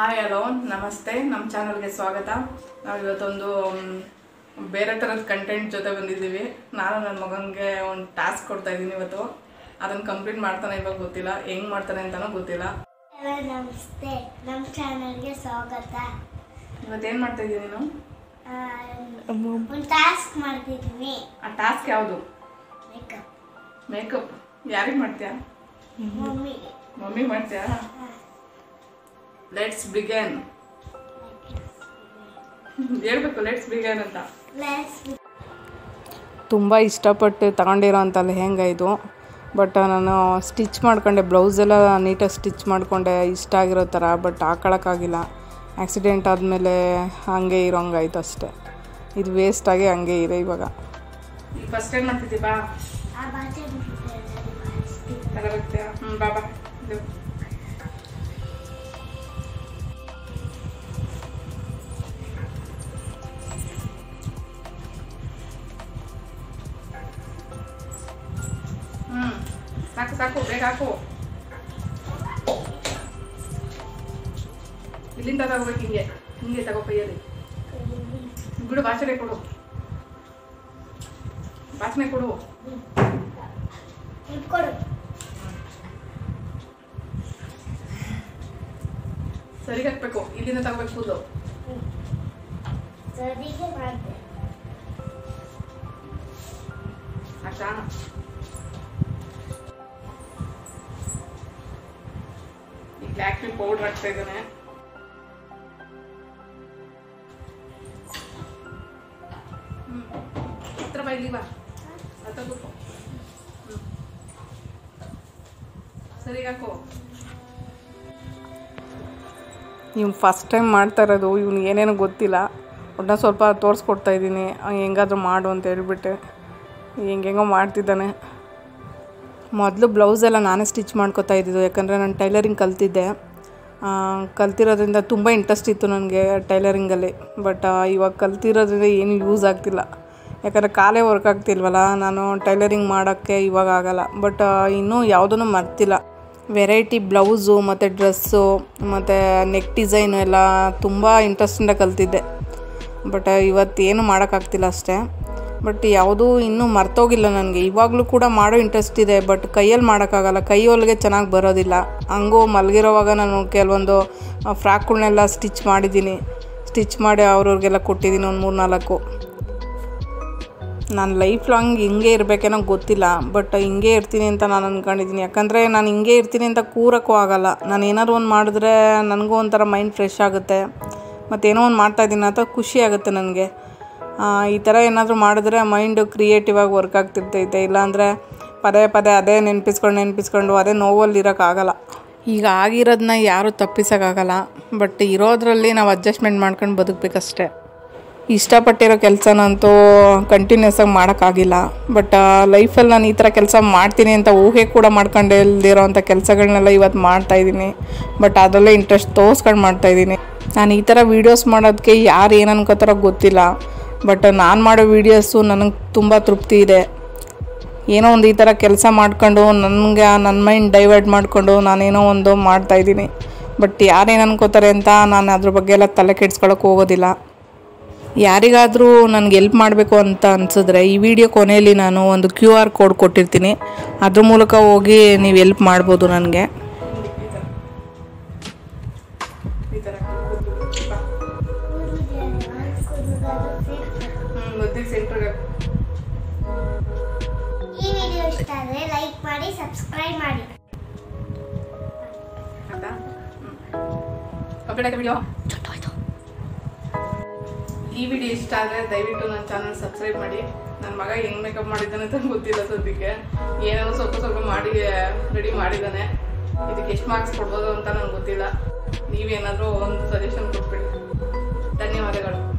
Hi hello ನಮಸ್ತೆ ನಮ್ಮ ಚಾನಲ್ಗೆ ಸ್ವಾಗತ ನಾವು ಇವತ್ತೊಂದು ಮ್, ಬೇರೆ ಥರದ ಕಂಟೆಂಟ್ ಜೊತೆ ಬಂದಿದ್ದೀವಿ ನಾನು ನನ್ನ ಮಗನಿಗೆ ಒಂದು ಟಾಸ್ಕ್ ಕೊಡ್ತಾ ಇದ್ದೀನಿ ಇವತ್ತು ಅದನ್ನು ಕಂಪ್ಲೀಟ್ ಮಾಡ್ತಾನೆ ಇವಾಗ ಗೊತ್ತಿಲ್ಲ ಹೆಂಗ್ ಮಾಡ್ತಾನೆ ಅಂತಲೂ ಗೊತ್ತಿಲ್ಲ ಹಲೋ ನಮಸ್ತೆ ನಮ್ಮ ಚಾನಲ್ಗೆ ಸ್ವಾಗತ ಇವತ್ತೇನು ಮಾಡ್ತಾ ಇದ್ದೀನಿ ನೀನು ಆ, ಒಂದು ಟಾಸ್ಕ್ ಮಾಡ್ತಿದ್ದೀನಿ ಆ ಟಾಸ್ಕ್ ಯಾವುದು ಮೇಕಪ್ ಮೇಕಪ್ ಯಾರಿಗೆ ಮಾಡ್ತೀಯಾ ಮಮ್ಮಿಗೆ ಮಮ್ಮಿ ಮಾಡ್ತೀಯಾ ಲೆಟ್ಸ್ ಬಿಗ್ಯಾನ್ ಹೇಳ್ಬೇಕು ಲೆಟ್ಸ್ ಬಿಗ್ಯಾನ್ ಅಂತ ಪ್ಲಸ್ ತುಂಬ ಇಷ್ಟಪಟ್ಟು ತಗೊಂಡಿರೋಂಥ ಲೆಹೆಂಗ ಇದು ಬಟ್ ನಾನು ಸ್ಟಿಚ್ ಮಾಡ್ಕೊಂಡೆ ಬ್ಲೌಸೆಲ್ಲ ನೀಟಾಗಿ ಸ್ಟಿಚ್ ಮಾಡಿಕೊಂಡೆ ಇಷ್ಟ ಆಗಿರೋ ಥರ ಬಟ್ ಹಾಕೊಳಕ್ಕಾಗಿಲ್ಲ ಆಕ್ಸಿಡೆಂಟ್ ಆದಮೇಲೆ ಹಾಗೆ ಇರೋಂಗಾಯ್ತು ಅಷ್ಟೇ ಇದು ವೇಸ್ಟಾಗಿ ಹಂಗೆ ಇದೆ ಇವಾಗ ಫಸ್ಟ್ ಏನು ಮಾಡ್ತಿದ್ದಿ ಬಾ ಆ ಭಾಷೆ ತಗೋಬರ್ತೀಯಾ ಹ್ಞೂ ಬಾ ಬಾ ಇದು ಹ್ಞೂ ಸಾಕು ಸಾಕು ಬೇಗ ಹಾಕು ಇಲ್ಲಿಂದ ತಗೋಬೇಕು ಹಿಂಗೆ ಹಿಂಗೆ ತಗೋ ಕೈಯಲ್ಲಿ ಬಿಡು ಬಾಚನೆ ಕೊಡು ಬಾಚನೆ ಕೊಡು ಇಟ್ಕೊಡು ಸರಿಗೆ ಹಾಕ್ಬೇಕು ಇಲ್ಲಿಂದ ತಗೋಬೇಕು ಕೂದಲು ಸರಿಗೆ ಮಾಡಿದೆ ಆಯ್ತಾ ಈ ಬ್ಲ್ಯಾಕ್ ಟೀ ಪೌಡರ್ ಹಾಕ್ತಾ ಇದ್ದಾನೆ ಹ್ಮ್. ಹತ್ರ ಬಾ ಇಲ್ಲಿ ಬಾ ಹತ್ರ ಕೂತ್ಕೋ ಹ್ಮ್. ಸರಿ ಹಾಕೋ ಇವ್ನು ಫಸ್ಟ್ ಟೈಮ್ ಮಾಡ್ತಾ ಇರೋದು ಇವ್ನು ಏನೇನೋ ಗೊತ್ತಿಲ್ಲ ಒಟ್ಟ ಸ್ವಲ್ಪ ತೋರಿಸ್ಕೊಡ್ತಾ ಇದ್ದೀನಿ ಹೆಂಗಾದ್ರೂ ಮಾಡು ಅಂತ ಹೇಳ್ಬಿಟ್ಟೆ ಹೆಂಗೆಂಗೋ ಮಾಡ್ತಿದ್ದಾನೆ ಮೊದಲು ಬ್ಲೌಸೆಲ್ಲ ನಾನೇ ಸ್ಟಿಚ್ ಮಾಡ್ಕೊತಾ ಇದ್ದಿದ್ದು ಯಾಕಂದರೆ ನಾನು ಟೈಲರಿಂಗ್ ಕಲ್ತಿದ್ದೆ ಆ, ಕಲ್ತಿರೋದ್ರಿಂದ ತುಂಬ ಇಂಟ್ರೆಸ್ಟ್ ಇತ್ತು ನನಗೆ ಟೈಲರಿಂಗಲ್ಲಿ ಬಟ್ ಇವಾಗ ಕಲ್ತಿರೋದ್ರಿಂದ ಏನು ಯೂಸ್ ಆಗ್ತಿಲ್ಲ ಯಾಕಂದರೆ ಕಾಲೇ ವರ್ಕ್ ಆಗ್ತಿಲ್ವಲ್ಲ ನಾನು ಟೈಲರಿಂಗ್ ಮಾಡೋಕ್ಕೆ ಇವಾಗ ಆಗಲ್ಲ ಬಟ್ ಇನ್ನೂ ಯಾವುದನ್ನು ಮರ್ತಿಲ್ಲ ವೆರೈಟಿ ಬ್ಲೌಸು ಮತ್ತು ಡ್ರೆಸ್ಸು ಮತ್ತು ನೆಕ್ ಡಿಸೈನು ಎಲ್ಲ ತುಂಬ ಇಂಟ್ರೆಸ್ಟಿಂದ ಕಲ್ತಿದ್ದೆ ಬಟ್ ಇವತ್ತೇನು ಮಾಡೋಕ್ಕಾಗ್ತಿಲ್ಲ ಅಷ್ಟೇ ಬಟ್ ಯಾವುದೂ ಇನ್ನೂ ಮರ್ತೋಗಿಲ್ಲ ನನಗೆ ಇವಾಗಲೂ ಕೂಡ ಮಾಡೋ ಇಂಟ್ರೆಸ್ಟ್ ಇದೆ ಬಟ್ ಕೈಯಲ್ಲಿ ಮಾಡೋಕ್ಕಾಗಲ್ಲ ಕೈ ಹೊಲಿಗೆ ಚೆನ್ನಾಗಿ ಬರೋದಿಲ್ಲ ಹಂಗೂ ಮಲಗಿರೋವಾಗ ನಾನು ಕೆಲವೊಂದು ಫ್ರಾಕ್ಗಳನ್ನೆಲ್ಲ ಸ್ಟಿಚ್ ಮಾಡಿದ್ದೀನಿ ಸ್ಟಿಚ್ ಮಾಡಿ ಅವ್ರವ್ರಿಗೆಲ್ಲ ಕೊಟ್ಟಿದ್ದೀನಿ ಒಂದು ಮೂರು ನಾಲ್ಕು ನಾನು ಲೈಫ್ ಲಾಂಗ್ ಹಿಂಗೆ ಇರಬೇಕೇನೋ ಗೊತ್ತಿಲ್ಲ ಬಟ್ ಹಿಂಗೆ ಇರ್ತೀನಿ ಅಂತ ನಾನು ಅಂದ್ಕೊಂಡಿದ್ದೀನಿ ಯಾಕಂದರೆ ನಾನು ಹಿಂಗೆ ಇರ್ತೀನಿ ಅಂತ ಕೂರಕ್ಕೂ ಆಗಲ್ಲ ನಾನು ಏನಾದ್ರು ಒಂದು ಮಾಡಿದ್ರೆ ನನಗೂ ಒಂಥರ ಮೈಂಡ್ ಫ್ರೆಶ್ ಆಗುತ್ತೆ ಮತ್ತು ಏನೋ ಒಂದು ಮಾಡ್ತಾಯಿದ್ದೀನಿ ಅಂತ ಖುಷಿ ಆಗುತ್ತೆ ನನಗೆ ಈ ಥರ ಏನಾದರೂ ಮಾಡಿದ್ರೆ ಮೈಂಡು ಕ್ರಿಯೇಟಿವ್ ಆಗಿ ವರ್ಕ್ ಆಗ್ತಿರ್ತೈತೆ ಇಲ್ಲಾಂದರೆ ಪದೇ ಪದೇ ಅದೇ ನೆನಪಿಸ್ಕೊಂಡು ನೆನಪಿಸ್ಕೊಂಡು ಅದೇ ನೋವಲ್ಲಿ ಇರೋಕ್ಕಾಗಲ್ಲ ಈಗ ಆಗಿರೋದನ್ನ ಯಾರೂ ತಪ್ಪಿಸೋಕ್ಕಾಗಲ್ಲ ಬಟ್ ಇರೋದ್ರಲ್ಲಿ ನಾವು ಅಡ್ಜಸ್ಟ್ಮೆಂಟ್ ಮಾಡ್ಕೊಂಡು ಬದುಕಬೇಕಷ್ಟೆ ಇಷ್ಟಪಟ್ಟಿರೋ ಕೆಲಸನಂತೂ ಕಂಟಿನ್ಯೂಸ್ ಆಗಿ ಮಾಡೋಕ್ಕಾಗಿಲ್ಲ ಬಟ್ ಲೈಫಲ್ಲಿ ನಾನು ಈ ಥರ ಕೆಲಸ ಮಾಡ್ತೀನಿ ಅಂತ ಊಹೆ ಕೂಡ ಮಾಡ್ಕೊಂಡು ಇಲ್ದಿರೋ ಅಂಥ ಕೆಲಸಗಳನ್ನೆಲ್ಲ ಇವತ್ತು ಮಾಡ್ತಾಯಿದ್ದೀನಿ ಬಟ್ ಅದರಲ್ಲೇ ಇಂಟ್ರೆಸ್ಟ್ ತೋರಿಸ್ಕೊಂಡು ಮಾಡ್ತಾಯಿದ್ದೀನಿ ನಾನು ಈ ಥರ ವೀಡಿಯೋಸ್ ಮಾಡೋದಕ್ಕೆ ಯಾರು ಏನು ಅನ್ಕೋತಾರೋ ಗೊತ್ತಿಲ್ಲ ಬಟ್ ನಾನು ಮಾಡೋ ವೀಡಿಯೋಸು ನನಗೆ ತುಂಬ ತೃಪ್ತಿ ಇದೆ ಏನೋ ಒಂದು ಈ ಥರ ಕೆಲಸ ಮಾಡ್ಕೊಂಡು ನನಗೆ ನನ್ನ ಮೈಂಡ್ ಡೈವರ್ಟ್ ಮಾಡಿಕೊಂಡು ನಾನೇನೋ ಒಂದು ಮಾಡ್ತಾಯಿದ್ದೀನಿ ಬಟ್ ಯಾರೇನು ಅನ್ಕೋತಾರೆ ಅಂತ ನಾನು ಅದ್ರ ಬಗ್ಗೆ ಎಲ್ಲ ತಲೆ ಕೆಡ್ಸ್ಕೊಳಕ್ಕೆ ಹೋಗೋದಿಲ್ಲ ಯಾರಿಗಾದರೂ ನನಗೆ ಎಲ್ಪ್ ಮಾಡಬೇಕು ಅಂತ ಅನಿಸಿದ್ರೆ ಈ ವಿಡಿಯೋ ಕೊನೆಯಲ್ಲಿ ನಾನು ಒಂದು ಕ್ಯೂ ಆರ್ ಕೋಡ್ ಕೊಟ್ಟಿರ್ತೀನಿ ಅದ್ರ ಮೂಲಕ ಹೋಗಿ ನೀವು ಎಲ್ಪ್ ಮಾಡ್ಬೋದು ನನಗೆ ಈ ವಿಡಿಯೋ ಇಷ್ಟ ಆದರೆ ಲೈಕ್ ಮಾಡಿ ಸಬ್ಸ್ಕ್ರೈಬ್ ಮಾಡಿ ವಿಡಿಯೋ ಈ ವಿಡಿಯೋ ಇಷ್ಟ ಆದರೆ ದಯವಿಟ್ಟು ನನ್ನ ಚಾನಲ್ ಸಬ್ಸ್ಕ್ರೈಬ್ ಮಾಡಿ ನನ್ನ ಮಗ ಹೆಂಗ್ ಮೇಕಪ್ ಮಾಡಿದ್ದಾನೆ ಅಂತ ಗೊತ್ತಿಲ್ಲ ಸದ್ಯಕ್ಕೆ ಏನೇನೋ ಸ್ವಲ್ಪ ಸ್ವಲ್ಪ ಮಾಡಿ ರೆಡಿ ಮಾಡಿದ್ದಾನೆ ಇದಕ್ಕೆ ಎಷ್ಟು ಮಾರ್ಕ್ಸ್ ಕೊಡ್ಬೋದು ಅಂತ ನಂಗೆ ಗೊತ್ತಿಲ್ಲ ನೀವೇನಾದರೂ ಒಂದು ಸಜೆಷನ್ ಕೊಟ್ಬಿಡಿ ಧನ್ಯವಾದಗಳು